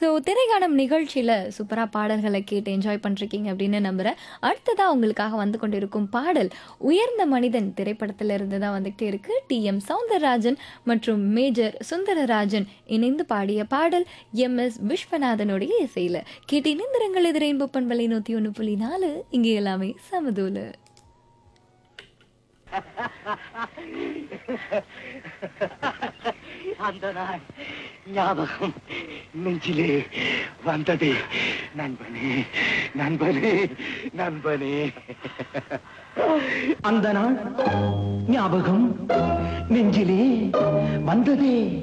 so திரைக்காலம் நிகழ்ச்சியில் சூப்பராக பாடல்களை கேட்டு என்ஜாய் பண்ணிருக்கீங்க அப்படின்னு நம்புகிறேன் அடுத்ததாக உங்களுக்காக வந்து கொண்டிருக்கும் பாடல் உயர்ந்த மனிதன் திரைப்படத்தில் இருந்து தான் வந்துகிட்டே இருக்கு டி எம் சவுந்தரராஜன் மற்றும் மேஜர் சுந்தரராஜன் இணைந்து பாடிய பாடல் எம் எஸ் விஸ்வநாதனுடைய இசையில் கேட்டு இணைந்திரங்கள் எதிரேன் பண்பலை நூற்றி ஒன்று புள்ளி நாலு இங்கே எல்லாமே சமதூல அந்த நாள் ஞாபகம் நெஞ்சிலே வந்தது நண்பனே நண்பனே நண்பனே அந்த நாள் ஞாபகம் நெஞ்சிலே வந்ததே